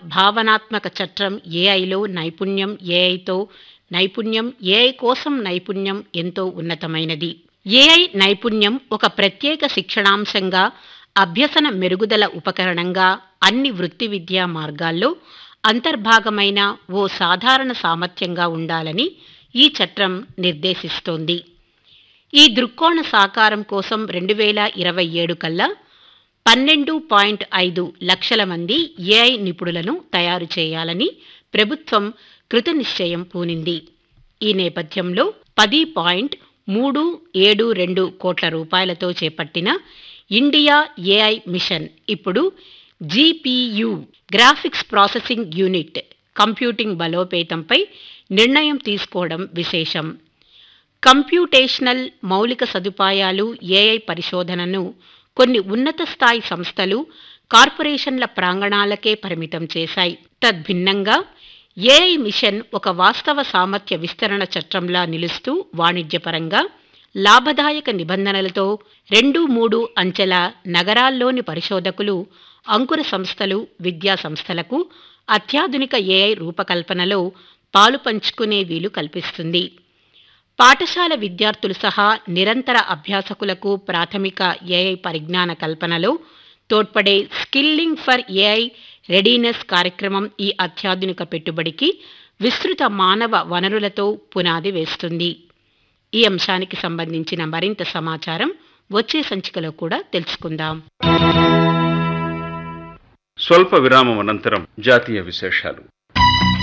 భావనాత్మక చట్రం ఏఐలో నైపుణ్యం ఏఐతో నైపుణ్యం ఏఐ కోసం నైపుణ్యం ఎంతో ఉన్నతమైనది ఏఐ నైపుణ్యం ఒక ప్రత్యేక శిక్షణాంశంగా అభ్యసన మెరుగుదల ఉపకరణంగా అన్ని వృత్తి విద్యా మార్గాల్లో అంతర్భాగమైన ఓ సాధారణ సామర్థ్యంగా ఉండాలని ఈ చట్టం నిర్దేశిస్తోంది ఈ దృక్కోణ సాకారం కోసం రెండు వేల ఇరవై ఏడు కల్లా పన్నెండు పాయింట్ ఐదు లక్షల మంది ఏఐ నిపుణులను తయారు చేయాలని ప్రభుత్వం కృతనిశ్చయం పూనింది ఈ నేపథ్యంలో పది పాయింట్ మూడు ఏడు రెండు కోట్ల రూపాయలతో చేపట్టిన ఇండియా ఏఐ మిషన్ ఇప్పుడు GPU graphics processing unit computing బలోపేతంపై నిర్ణయం తీసుకోవడం విశేషం కంప్యూటేషనల్ మౌలిక సదుపాయాలు ఏఐ పరిశోధనను కొన్ని ఉన్నత స్థాయి సంస్థలు కార్పొరేషన్ల ప్రాంగణాలకే పరిమితం చేశాయి తద్భిన్నంగా ఏఐ మిషన్ ఒక వాస్తవ సామర్థ్య విస్తరణ చట్రంలా నిలుస్తూ వాణిజ్యపరంగా లాభదాయక నిబంధనలతో రెండు మూడు అంచెల నగరాల్లోని పరిశోధకులు అంకుర సంస్థలు విద్యా సంస్థలకు అత్యాధునిక ఏఐ రూపకల్పనలో పాలు పంచుకునే వీలు కల్పిస్తుంది పాఠశాల విద్యార్థులు సహా నిరంతర అభ్యాసకులకు ప్రాథమిక ఏఐ పరిజ్ఞాన కల్పనలో తోడ్పడే స్కిల్లింగ్ ఫర్ ఏఐ రెడీనెస్ కార్యక్రమం ఈ అత్యాధునిక పెట్టుబడికి విస్తృత మానవ వనరులతో పునాది వేస్తుంది ఈ అంశానికి సంబంధించిన మరింత సమాచారం వచ్చే సంచికలో కూడా తెలుసుకుందాం స్వల్ప విరామం అనంతరం జాతీయ విశేషాలు